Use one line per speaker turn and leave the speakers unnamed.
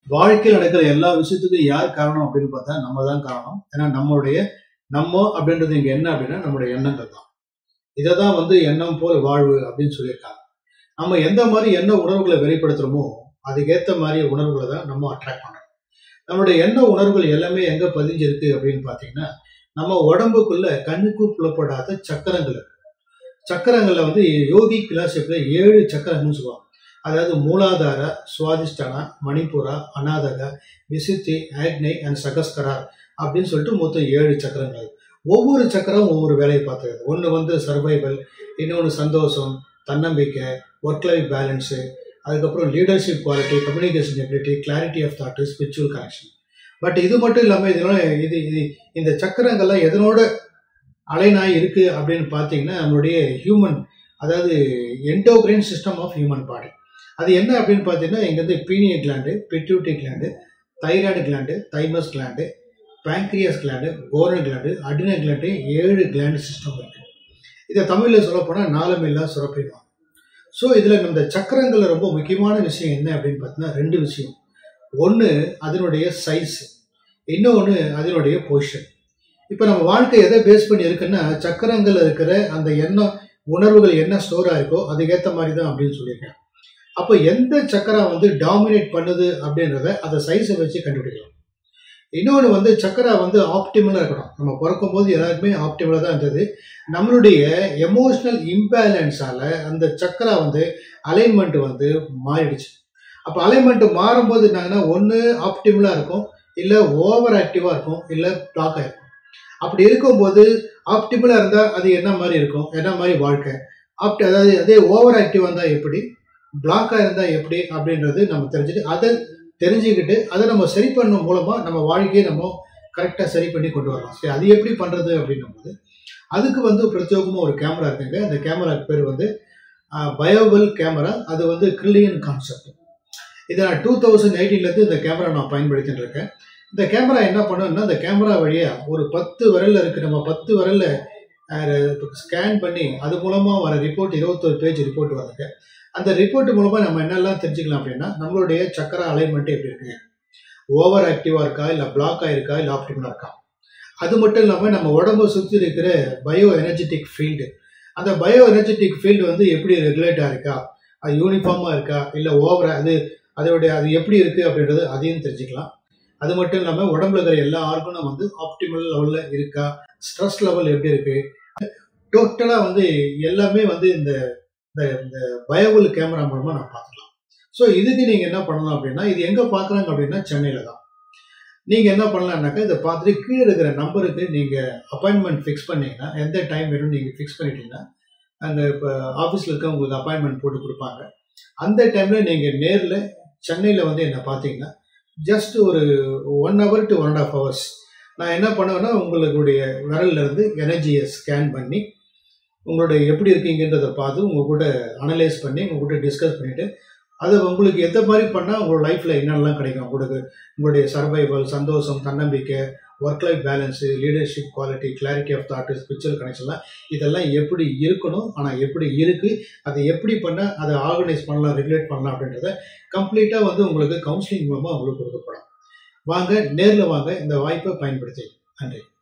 வாழ்க்கையில் நடக்கிற எல்லா விஷயத்துக்கும் யார் காரணம் அப்படின்னு பார்த்தா நம்ம தான் காரணம் ஏன்னா நம்மளுடைய நம்ம அப்படின்றது இங்க என்ன அப்படின்னா நம்மளுடைய எண்ணங்கள் தான் இதை தான் வந்து எண்ணம் போல் வாழ்வு அப்படின்னு சொல்லியிருக்காங்க நம்ம எந்த மாதிரி எண்ண உணர்வுகளை வெளிப்படுத்துறோமோ அதுக்கேற்ற மாதிரி உணர்வுகளை தான் நம்ம அட்ராக்ட் பண்றோம் நம்மளுடைய எண்ண உணர்வுகள் எல்லாமே எங்க பதிஞ்சிருக்கு அப்படின்னு பார்த்தீங்கன்னா நம்ம உடம்புக்குள்ள கண்ணுக்கு புலப்படாத சக்கரங்கள் இருக்கு சக்கரங்கள்ல வந்து யோகி பிலாசபில ஏழு சக்கரங்கள்னு சொல்லுவாங்க அதாவது மூலாதார சுவாதிஷ்டானா மணிப்புரா அநாதக விசித்தி ஆக்னை அண்ட் சகஸ்கரா அப்படின்னு சொல்லிட்டு மொத்தம் ஏழு சக்கரங்கள் ஒவ்வொரு சக்கரம் ஒவ்வொரு வேலையை பார்த்துருது ஒன்று வந்து சர்வைவல் இன்னொன்று சந்தோஷம் தன்னம்பிக்கை ஒர்க் லைஃப் பேலன்ஸு அதுக்கப்புறம் leadership quality communication ability clarity of thought spiritual connection but இது மட்டும் இல்லாமல் இதனால இது இது இந்த சக்கரங்கள்லாம் எதனோட அலைனாய் இருக்கு அப்படின்னு பார்த்தீங்கன்னா நம்மளுடைய ஹியூமன் அதாவது endocrine system of human body அது என்ன அப்படின்னு பார்த்தீங்கன்னா இங்கேருந்து pineal gland pituitary gland thyroid gland thymus gland pancreas gland கோரன் கிளாண்டு அடின கிளாண்டு ஏழு கிளாண்டு சிஸ்டம் இருக்கு இதை தமிழில் சொல்லப்போனால் நாளமில்லா சுரப்பிடுவாங்க ஸோ இதில் இந்த சக்கரங்களில் ரொம்ப முக்கியமான விஷயம் என்ன அப்படின்னு பார்த்தீங்கன்னா ரெண்டு விஷயம் ஒன்று அதனுடைய சைஸ் இன்னொன்று அதனுடைய பொசிஷன் இப்போ நம்ம வாழ்க்கை எதை பேஸ் பண்ணி இருக்குன்னா சக்கரங்கள் இருக்கிற அந்த எண்ணம் உணர்வுகள் என்ன ஸ்டோர் ஆயிருக்கோ அதுக்கேற்ற மாதிரி தான் அப்படின்னு சொல்லியிருக்கேன் அப்போ எந்த சக்கரம் வந்து டாமினேட் பண்ணுது அப்படின்றத அதை சைஸை வச்சு கண்டுபிடிக்கலாம் இன்னொன்று வந்து சக்கரா வந்து ஆப்டிமலாக இருக்கணும் நம்ம பிறக்கும் போது எல்லாருக்குமே ஆப்டிமலாக தான் இருந்தது நம்மளுடைய எமோஷனல் இம்பேலன்ஸால் அந்த சக்கரா வந்து அலைன்மெண்ட் வந்து மாறிடுச்சு அப்போ அலைன்மெண்ட் மாறும்போது என்னங்கன்னா ஒன்று ஆப்டிமலாக இருக்கும் இல்லை ஓவர் ஆக்டிவாக இருக்கும் இல்லை பிளாக் ஆகிருக்கும் அப்படி இருக்கும்போது ஆப்டிமலாக இருந்தால் அது என்ன மாதிரி இருக்கும் என்ன மாதிரி வாழ்க்கை ஆப்டி அதாவது அதே ஓவர் ஆக்டிவாக இருந்தால் எப்படி பிளாக்காக இருந்தால் எப்படி அப்படின்றது நம்ம தெரிஞ்சுட்டு அதை தெரிஞ்சுக்கிட்டு அதை நம்ம சரி பண்ணும் மூலமாக நம்ம வாழ்க்கையை நம்ம கரெக்டாக சரி பண்ணி கொண்டு வரலாம் சரி அது எப்படி பண்ணுறது அப்படின்னும் போது அதுக்கு வந்து பிரத்யேகமாக ஒரு கேமரா இருக்குங்க அந்த கேமராக்கு பேர் வந்து பயோவல் கேமரா அது வந்து கிரில்லியன் கான்செப்ட் இதை நான் டூ தௌசண்ட் எயிட்டீன்லேருந்து இந்த கேமரா நான் பயன்படுத்திட்டு இருக்கேன் இந்த கேமரா என்ன பண்ணுன்னா இந்த கேமரா வழியாக ஒரு பத்து விரலில் இருக்கு நம்ம பத்து விரலில் ஸ்கேன் பண்ணி அது மூலமாக வர ரிப்போர்ட் இருபத்தொரு பேஜ் ரிப்போர்ட் வருங்க அந்த ரிப்போர்ட் மூலமாக நம்ம என்னெல்லாம் தெரிஞ்சுக்கலாம் அப்படின்னா நம்மளுடைய சக்கர அலைன்மெண்ட் எப்படி இருக்குங்க ஓவர் ஆக்டிவாக இருக்கா இல்லை பிளாக் ஆயிருக்கா இல்லை ஆப்டிமலாக இருக்கா அது மட்டும் இல்லாமல் நம்ம உடம்பை சுற்றி இருக்கிற பயோ எனர்ஜெட்டிக் ஃபீல்டு அந்த பயோ எனர்ஜெட்டிக் ஃபீல்டு வந்து எப்படி ரெகுலேட்டாக இருக்கா அது யூனிஃபார்மாக இருக்கா இல்லை ஓவரா அது அதோடைய அது எப்படி இருக்குது அப்படின்றது அதையும் தெரிஞ்சுக்கலாம் அது மட்டும் இல்லாமல் உடம்புல இருக்கிற எல்லா ஆர்கனும் வந்து ஆப்டிமல் லெவலில் இருக்கா ஸ்ட்ரெஸ் லெவல் எப்படி இருக்குது டோட்டலாக வந்து எல்லாமே வந்து இந்த இந்த பயோவல் கேமரா மூலமாக நான் பார்த்துக்கலாம் ஸோ இதுக்கு நீங்கள் என்ன பண்ணலாம் அப்படின்னா இது எங்கே பார்க்குறாங்க அப்படின்னா சென்னையில் தான் நீங்கள் என்ன பண்ணலாம்னாக்கா இதை பார்த்துட்டு கீழே இருக்கிற நம்பருக்கு நீங்கள் அப்பாயின்மெண்ட் ஃபிக்ஸ் பண்ணீங்கன்னா எந்த டைம் வேணும் நீங்கள் ஃபிக்ஸ் பண்ணிட்டீங்கன்னா அங்கே இப்போ ஆஃபீஸில் இருக்க உங்களுக்கு அப்பாயின்மெண்ட் போட்டு கொடுப்பாங்க அந்த டைமில் நீங்கள் நேரில் சென்னையில் வந்து என்னை பார்த்தீங்கன்னா ஜஸ்ட் ஒரு one hour to one and half hours நான் என்ன பண்ணுவேன்னா உங்களுடைய விரல்லேருந்து எனர்ஜியை ஸ்கேன் பண்ணி உங்களுடைய எப்படி இருக்கீங்கன்றதை பார்த்து உங்கள் கூட அனலைஸ் பண்ணி உங்கள் கூட டிஸ்கஸ் பண்ணிவிட்டு அது உங்களுக்கு எந்த மாதிரி பண்ணால் உங்களோட லைஃப்பில் என்னென்னலாம் கிடைக்கும் உங்களுக்கு உங்களுடைய சர்வைவல் சந்தோஷம் தன்னம்பிக்கை work life balance leadership quality clarity of thought spiritual கனெக்ஷன்லாம் இதெல்லாம் எப்படி இருக்கணும் ஆனால் எப்படி இருக்குது அதை எப்படி பண்ணால் அதை ஆர்கனைஸ் பண்ணலாம் ரெகுலேட் பண்ணலாம் அப்படின்றத கம்ப்ளீட்டாக வந்து உங்களுக்கு கவுன்சிலிங் மூலமாக உங்களுக்கு கொடுக்கப்படும் வாங்க நேரில் வாங்க இந்த வாய்ப்பை பயன்படுத்தி நன்றி